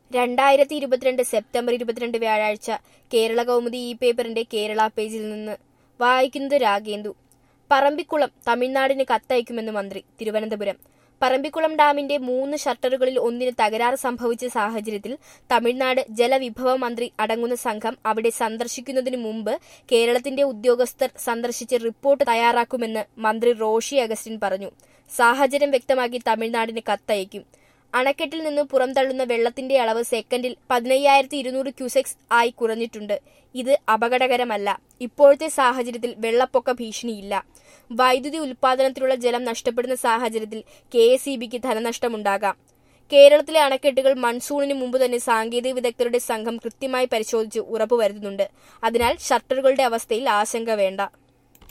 രണ്ടായിരത്തി ഇരുപത്തിരണ്ട് സെപ്റ്റംബർ ഇരുപത്തിരണ്ട് വ്യാഴാഴ്ച കേരള കൗമുദി ഈ പേപ്പറിന്റെ കേരള പേജിൽ നിന്ന് വായിക്കുന്നത് രാഗേന്ദു പറമ്പിക്കുളം തമിഴ്നാടിന് കത്തയക്കുമെന്ന് മന്ത്രി തിരുവനന്തപുരം പറമ്പിക്കുളം ഡാമിന്റെ മൂന്ന് ഷട്ടറുകളിൽ ഒന്നിന് തകരാറ് സംഭവിച്ച സാഹചര്യത്തിൽ തമിഴ്നാട് ജലവിഭവ മന്ത്രി അടങ്ങുന്ന സംഘം അവിടെ സന്ദർശിക്കുന്നതിന് മുമ്പ് കേരളത്തിന്റെ ഉദ്യോഗസ്ഥർ സന്ദർശിച്ച് റിപ്പോർട്ട് തയ്യാറാക്കുമെന്ന് മന്ത്രി റോഷി അഗസ്റ്റിൻ പറഞ്ഞു സാഹചര്യം വ്യക്തമാക്കി തമിഴ്നാടിന് കത്തയക്കും അണക്കെട്ടിൽ നിന്ന് പുറംതള്ളുന്ന വെള്ളത്തിന്റെ അളവ് സെക്കൻഡിൽ പതിനയ്യായിരത്തി ഇരുന്നൂറ് ക്യൂസെക്സ് ആയി കുറഞ്ഞിട്ടുണ്ട് ഇത് അപകടകരമല്ല ഇപ്പോഴത്തെ സാഹചര്യത്തിൽ വെള്ളപ്പൊക്ക ഭീഷണിയില്ല വൈദ്യുതി ഉൽപാദനത്തിലുള്ള ജലം നഷ്ടപ്പെടുന്ന സാഹചര്യത്തിൽ കെ എസ് ഇ ബിക്ക് ധനനഷ്ടമുണ്ടാകാം കേരളത്തിലെ അണക്കെട്ടുകൾ മൺസൂണിന് മുമ്പ് തന്നെ സാങ്കേതിക വിദഗ്ധരുടെ സംഘം കൃത്യമായി പരിശോധിച്ച് ഉറപ്പുവരുത്തുന്നുണ്ട് അതിനാൽ ഷട്ടറുകളുടെ അവസ്ഥയിൽ ആശങ്ക വേണ്ട